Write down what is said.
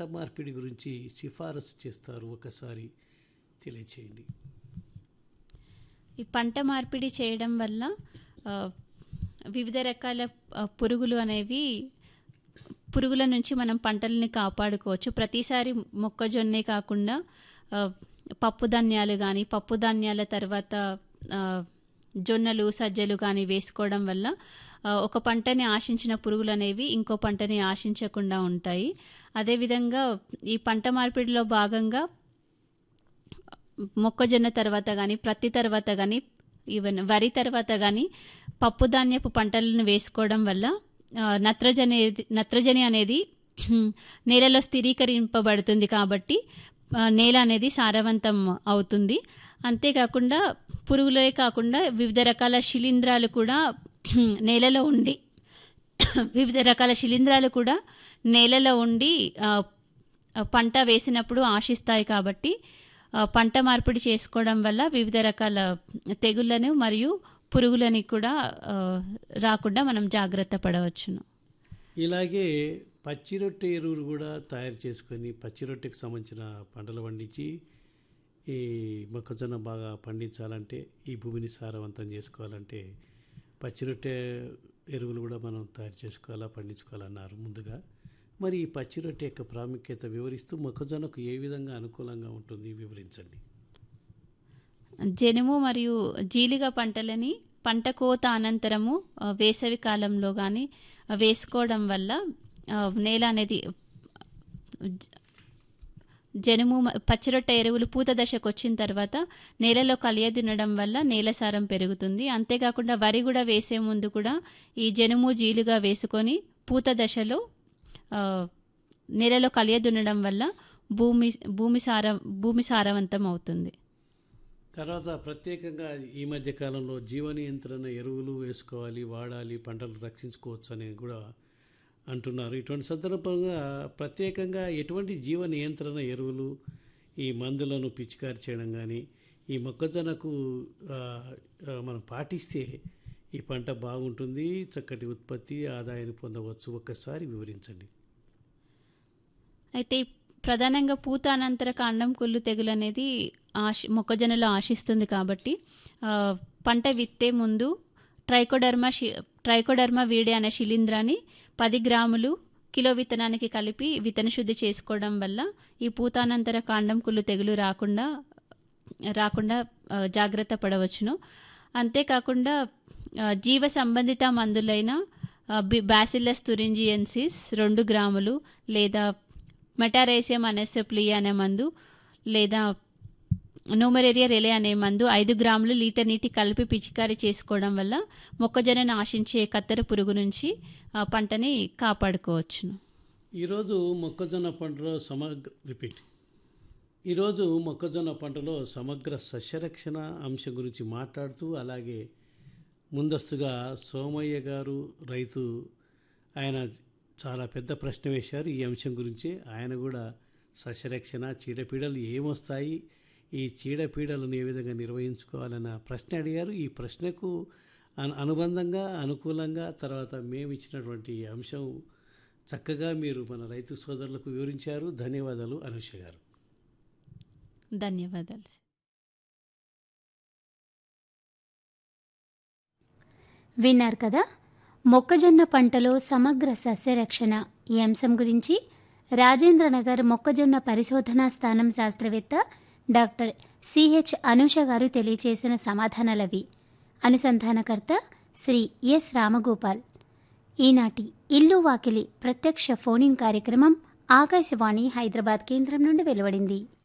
మార్పిడి గురించి సిఫారసు చేస్తారు ఒకసారి తెలియచేయండి ఈ పంట మార్పిడి చేయడం వల్ల ఆ, వివిధ రకాల ఆ, పురుగులు అనేవి పురుగుల నుంచి మనం పంటలని కాపాడుకోవచ్చు ప్రతిసారి మొక్కజొన్నే కాకుండా ఆ, పప్పు ధాన్యాలు కానీ పప్పు ధాన్యాల తర్వాత ఆ, జొన్నలు సజ్జలు కానీ వేసుకోవడం వల్ల ఆ, ఒక పంటని ఆశించిన పురుగులు అనేవి ఇంకో పంటని ఆశించకుండా ఉంటాయి అదేవిధంగా ఈ పంట మార్పిడిలో భాగంగా మొక్కజొన్న తర్వాత కానీ ప్రత్తి తర్వాత కానీ ఈవెన్ వరి తర్వాత కానీ పప్పు ధాన్యపు పంటలను వేసుకోవడం వల్ల ఆ, నత్రజని నత్రజని అనేది నేలలో స్థిరీకరింపబడుతుంది కాబట్టి ఆ, నేల అనేది సారవంతం అవుతుంది అంతేకాకుండా పురుగులే కాకుండా వివిధ రకాల శిలీంధ్రాలు కూడా నేలలో ఉండి వివిధ రకాల శిలీంధ్రాలు కూడా నేలలో ఉండి ఆ, ఆ, పంట వేసినప్పుడు ఆశిస్తాయి కాబట్టి ఆ, పంట మార్పిడి చేసుకోవడం వల్ల వివిధ రకాల తెగుళ్లను మరియు పురుగులని కూడా ఆ, రాకుండా మనం జాగ్రత్త పడవచ్చును ఇలాగే పచ్చి రొట్టె ఎరువులు కూడా తయారు చేసుకొని పచ్చి రొట్టెకి సంబంధించిన పంటలు పండించి ఈ మొక్కజొన్న బాగా పండించాలంటే ఈ భూమిని సారవంతం చేసుకోవాలంటే పచ్చి రొట్టె ఎరువులు కూడా మనం తయారు చేసుకోవాలా పండించుకోవాలన్నారు ముందుగా మరి ఈ పచ్చి రొట్టె యొక్క ప్రాముఖ్యత వివరిస్తూ మొక్కజొన్నకు ఏ విధంగా అనుకూలంగా ఉంటుంది వివరించండి జనుము మరియు జీలిగ పంటలని పంట కోత అనంతరము ఆ, వేసవి కాలంలో కానీ వేసుకోవడం వల్ల ఆ, నేల అనేది జ- జనుము మ- పచ్చిరొట్ట ఎరువులు పూత దశకు వచ్చిన తర్వాత నేలలో కలియదున్నడం వల్ల నేల సారం పెరుగుతుంది అంతేకాకుండా వరి కూడా వేసే ముందు కూడా ఈ జనుము జీలుగా వేసుకొని పూత దశలో ఆ, నేలలో కలియదున్నడం వల్ల భూమి భూమి సారం భూమి సారవంతం అవుతుంది తర్వాత ప్రత్యేకంగా ఈ మధ్య కాలంలో జీవ నియంత్రణ ఎరువులు వేసుకోవాలి వాడాలి పంటలు రక్షించుకోవచ్చు అని కూడా అంటున్నారు ఇటువంటి సందర్భంగా ప్రత్యేకంగా ఎటువంటి జీవ నియంత్రణ ఎరువులు ఈ మందులను పిచికారి చేయడం కానీ ఈ మొక్కజొన్నకు ఆ, ఆ, మనం పాటిస్తే ఈ పంట బాగుంటుంది చక్కటి ఉత్పత్తి ఆదాయాన్ని పొందవచ్చు ఒక్కసారి వివరించండి అయితే ఈ ప్రధానంగా పూత అనంతర కాండం కుళ్ళు తెగులు అనేది ఆశ మొక్కజొన్నలో ఆశిస్తుంది కాబట్టి ఆ, పంట విత్తే ముందు ట్రైకోడర్మా షి ట్రైకోడర్మా వీడే అనే శిలీంధ్రాన్ని పది గ్రాములు కిలో విత్తనానికి కలిపి విత్తన శుద్ధి చేసుకోవడం వల్ల ఈ పూతానంతర కాండం కుళ్ళు తెగులు రాకుండా రాకుండా ఆ, జాగ్రత్త పడవచ్చును అంతేకాకుండా ఆ, జీవ సంబంధిత మందులైన ఆ, బి- బాసిల్లస్ తురింజియన్సిస్ రెండు గ్రాములు లేదా మెటారేసియం అనెసెప్లి అనే మందు లేదా నోమరేరియా రెలే అనే మందు ఐదు గ్రాములు లీటర్ నీటి కలిపి పిచికారీ చేసుకోవడం వల్ల మొక్కజొన్నను ఆశించే కత్తెర పురుగు నుంచి ఆ, పంటని కాపాడుకోవచ్చును ఈరోజు మొక్కజొన్న పంటలో సమగ్ర రిపీట్ ఈరోజు మొక్కజొన్న పంటలో సమగ్ర సస్యరక్షణ అంశం గురించి మాట్లాడుతూ అలాగే ముందస్తుగా సోమయ్య గారు రైతు ఆయన చాలా పెద్ద ప్రశ్న వేశారు ఈ అంశం గురించి ఆయన కూడా సస్యరక్షణ చీడపీడలు ఏమొస్తాయి ఈ చీడపీడలను ఏ విధంగా నిర్వహించుకోవాలన్న ప్రశ్న అడిగారు ఈ ప్రశ్నకు అను అనుబంధంగా అనుకూలంగా తర్వాత మేము ఇచ్చినటువంటి అంశం చక్కగా మీరు మన రైతు సోదరులకు వివరించారు ధన్యవాదాలు అనుష గారు ధన్యవాదాలు విన్నారు కదా మొక్కజొన్న పంటలో సమగ్ర సస్యరక్షణ ఈ అంశం గురించి రాజేంద్రనగర్ మొక్కజొన్న పరిశోధనా స్థానం శాస్త్రవేత్త డాక్టర్ సిహెచ్ అనూష గారు తెలియచేసిన సమాధానాలవి అనుసంధానకర్త శ్రీ ఎస్ రామగోపాల్ ఈనాటి ఇల్లు వాకిలి ప్రత్యక్ష ఫోనిన్ కార్యక్రమం ఆకాశవాణి హైదరాబాద్ కేంద్రం నుండి వెలువడింది